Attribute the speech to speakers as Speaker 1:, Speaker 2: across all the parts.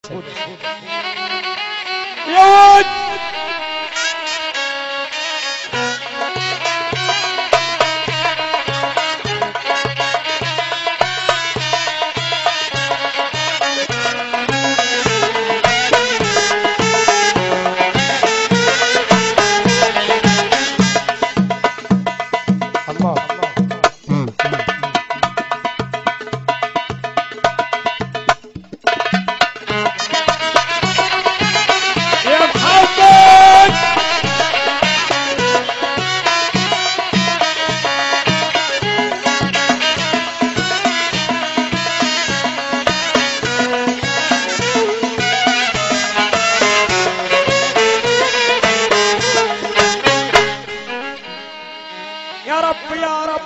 Speaker 1: يود الله يا محمد يا رب يا رب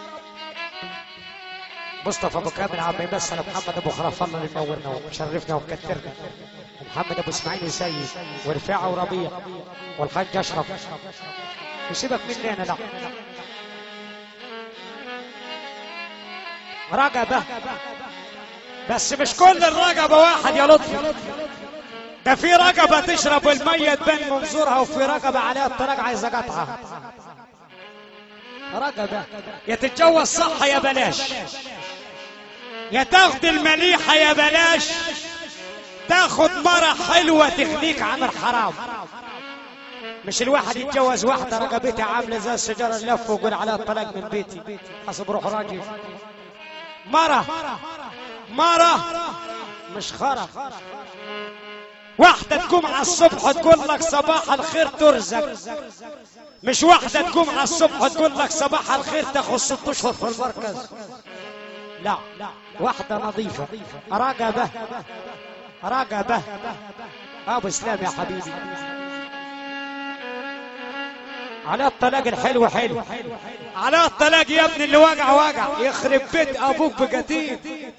Speaker 1: مصطفى ابو كامل عم يمثل محمد ابو خرف الله اللي منورنا ومشرفنا ومكترنا ومحمد ابو اسماعيل سيد ورفاعه وربيع والحاج اشرف يسيبك مني انا لا رقبه بس مش كل الرقبه واحد يا لطفي ده في رقبه تشرب الميت بين منظورها وفي رقبه عليها الطريق عايزه قطعه رقبه يا تتجوز صح يا بلاش يا تاخد المليحة يا بلاش تاخد مرة حلوة تغنيك عن الحرام مش الواحد يتجوز واحدة رقبتها عاملة زي الشجرة اللف ويقول عليها الطلاق من بيتي حسب روح راجل مرة مرة مش خرا واحدة تقوم على الصبح تقول لك صباح الخير ترزق مش واحدة تقوم على الصبح تقول لك صباح الخير تاخد ست اشهر في المركز لا واحدة نظيفة رقبة رقبة ابو اسلام يا حبيبي على الطلاق الحلو حلو على الطلاق يا ابني اللي وقع وقع يخرب بيت ابوك بقتيل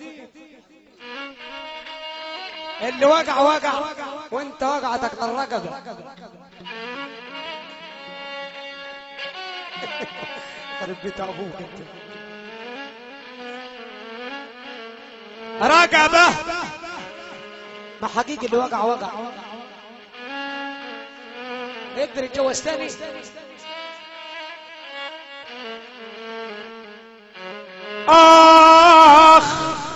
Speaker 1: اللي وقع وقع وانت وقعتك للرقبة يخرب بيت ابوك انت رقبة ما حقيقي اللي وقع وقع يقدر يتجوز تاني آخ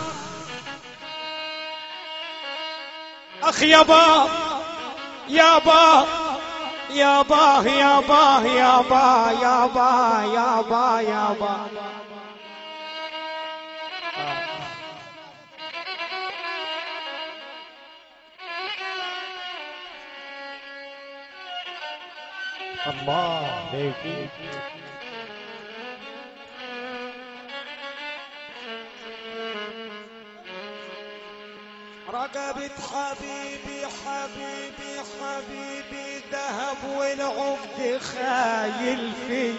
Speaker 1: أخ يابا يابا يابا يابا يابا يابا يابا يابا الله عليك رقبة حبيبي حبيبي حبيبي ذهب والعقد خايل فيه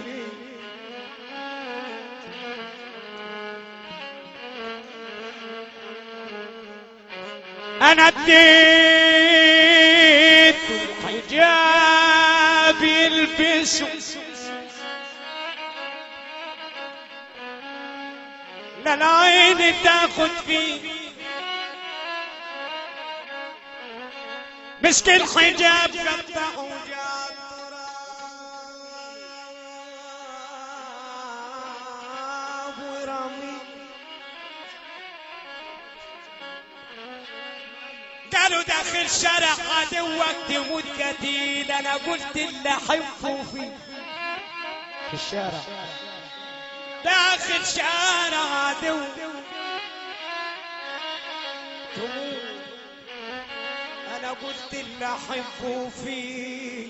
Speaker 1: انا اديت حجاب يلبسه لا العين تاخد فيه مسك الحجاب قطعوا جاب ورمي قالوا داخل شارع عدوك تموت قتيل انا قلت اللي احبه فيه في الشارع داخل شارع عدو تموت انا قلت اللي احبه فيه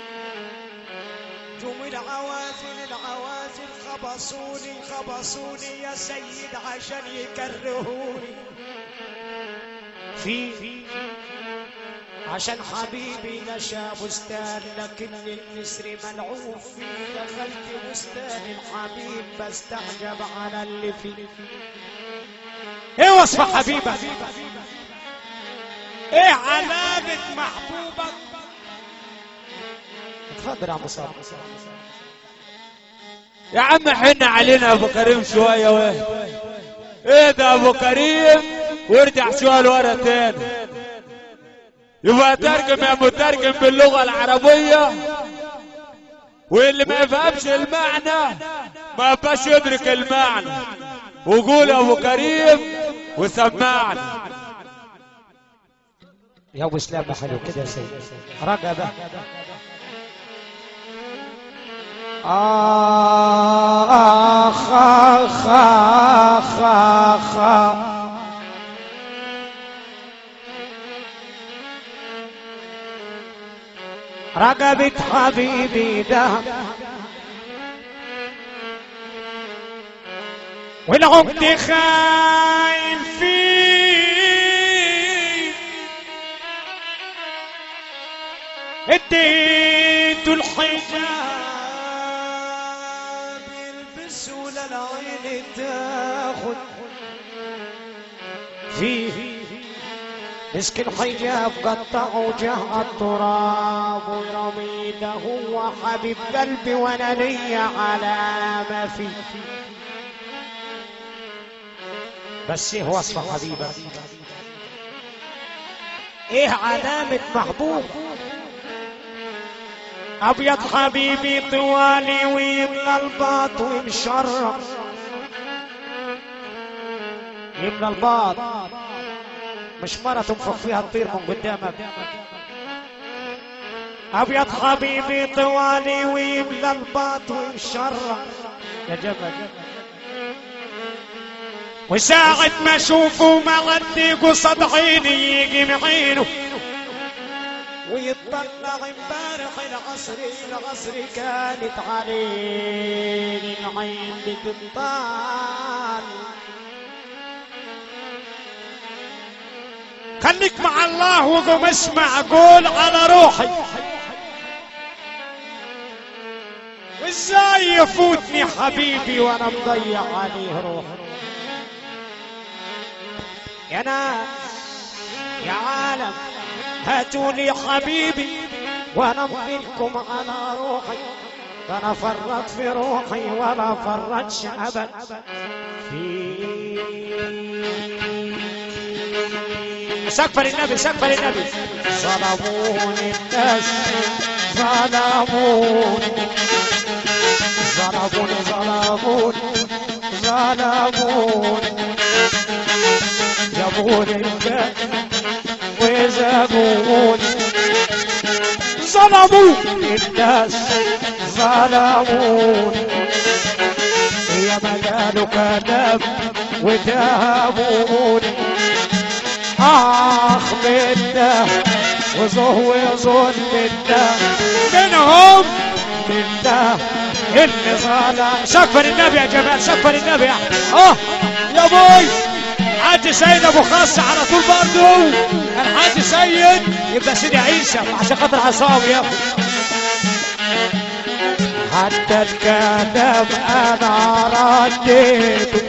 Speaker 1: جم العوازل العوازل خبصوني خبصوني يا سيد عشان يكرهوني في عشان حبيبي نشا بستان لكن النسر ملعوب فيه دخلت بستان الحبيب بستعجب على اللي فيه ايه وصف حبيبك ايه علامة محبوبك اتفضل يا عم صالح
Speaker 2: يا عم حن علينا ابو كريم شويه وين ايه ده ابو كريم وارجع شويه لورا تاني يبقى ترجم يا مترجم باللغة العربية واللي ما يفهمش المعنى ما يبقاش يدرك المعنى وقول يا ابو كريم وسمعنا
Speaker 1: يا ابو اسلام حلو كده يا سيدي رقبه آخ آخ آخ آخ رقبة حبيبي ده والعقد خاين فيه اديته الحجاب يلبسه للعين تاخد فيه مسك الحجاب قطعه جه التراب ويرمي له هو حبيب قلبي وانا ليا على ما فيه بس ايه وصف حبيبك ايه علامة محبوب ابيض حبيبي طوالي ويملى الباط ومشرف يملى الباط مش مرة تنفخ فيها تطير من قدامك ابيض حبيبي طوالي ويملى الباط ومشرف يا جبل وساعة ما اشوفه معدي قصد عيني يجي معينه ويطلع امبارح العصر العصر كانت عليه العين بتطال خليك مع الله وقوم اسمع قول على روحي وازاي يفوتني حبيبي وانا مضيع عليه روحي يا ناس يا عالم هاتوا لي حبيبي وانا امضيكم على روحي فانا فرط في روحي ولا فرطش ابد في سقف للنبي سقف للنبي ظلموني الناس ظلموني ظلموني ظلموني ظلموني جابوني الجنة وزبوني ظلموا الناس ظلموني يا مجال كذب وتهبوني آخ منا وزهو ظلم منا منهم منا اللي ظلم شكفر النبي يا جمال شكفر النبي يا اه يا بوي حاج سيد ابو خاص على طول برضه الحاج سيد يبقى سيدي عيسى عشان خاطر عصام ياخد حتى الكلام انا رديته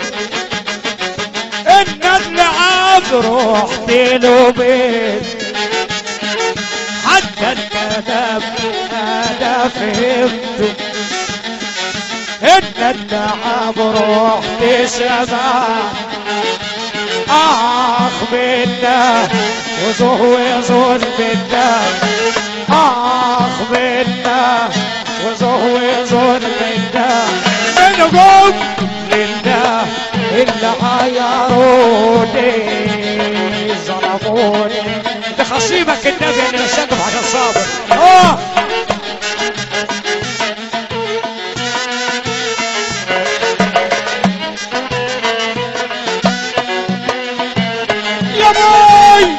Speaker 1: ان اللعاب رحت له بيت حتى الكلام انا فهمته ان اللعاب رحت سماه آخ بالله وزهو ظلم بالله آخ بالله وزهو ظلم بالله من قوم لله إلا عياروني ظلموني ده خصيبك النبي اللي مسكف عشان صابر آه يا باي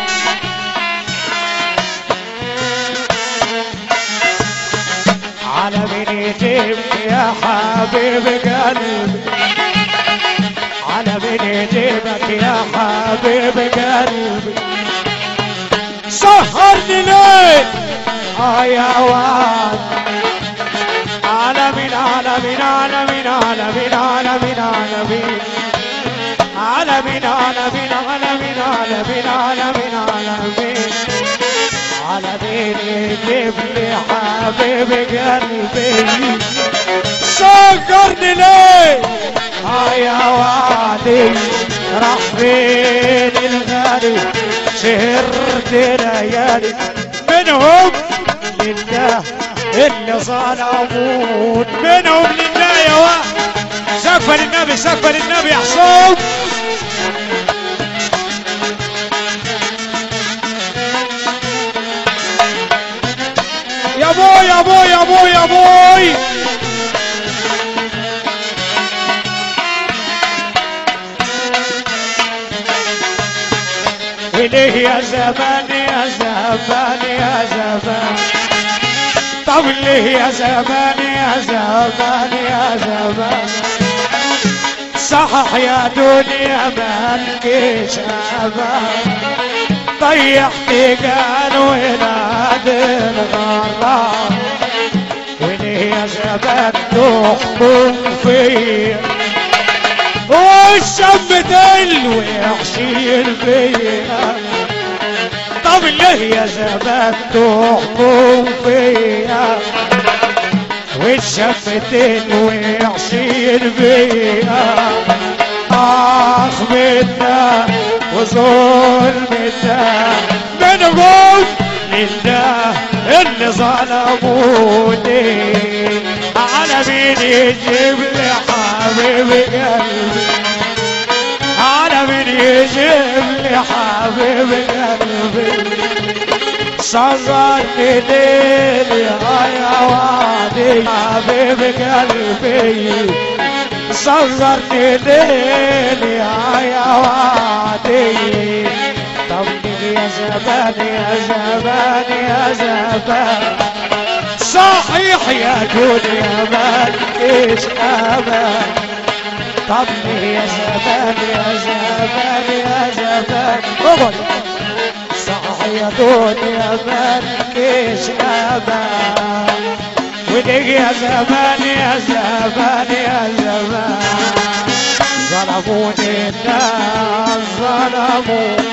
Speaker 1: على من يجيب يا حبيب قلبي على من يجيبك يا حبيب قلبي سهرني ليه اه يا واد على من على من على من على من على من على من على من على من على من على من على من على من على مين يجيب لي حبيب قلبي سكرني ليه اه يا وادي راح فين الغالي سهرت ليالي منهم لله اللي ظلمون منهم لله يا واحد سقف للنبي سقف للنبي يا حصوم يا بوي يا بوي يا بوي يا بوي إليه يا زمان يا زمان يا زمان طب ليه يا زمان يا زمان يا زمان صحح يا دنيا مالكيش امان ضيعت قال ولاد الغرام وليه يا زمان تحكم فيا والشم دل ويحشير فيا طب ليه يا زمان تحكم فيا والشفتين ويعصير بيها اخ منا وظلمنا بنقول لله اللي ظلموني على مين يجيب لي حبيب قلبي على مين يجيب لي حبيب قلبي صغرني ليلي يا وادي حبيب قلبي صغرني ليلي يا وادي طمني يا زمان يا زمان يا زمان صحيح يا دنيا مالكيش امان طمني يا زمان يا زمان يا زمان قبل صح يا دنيا مالكيش امان ودق يا زمان يا زمان يا زمان ظلموني الناس ظلموني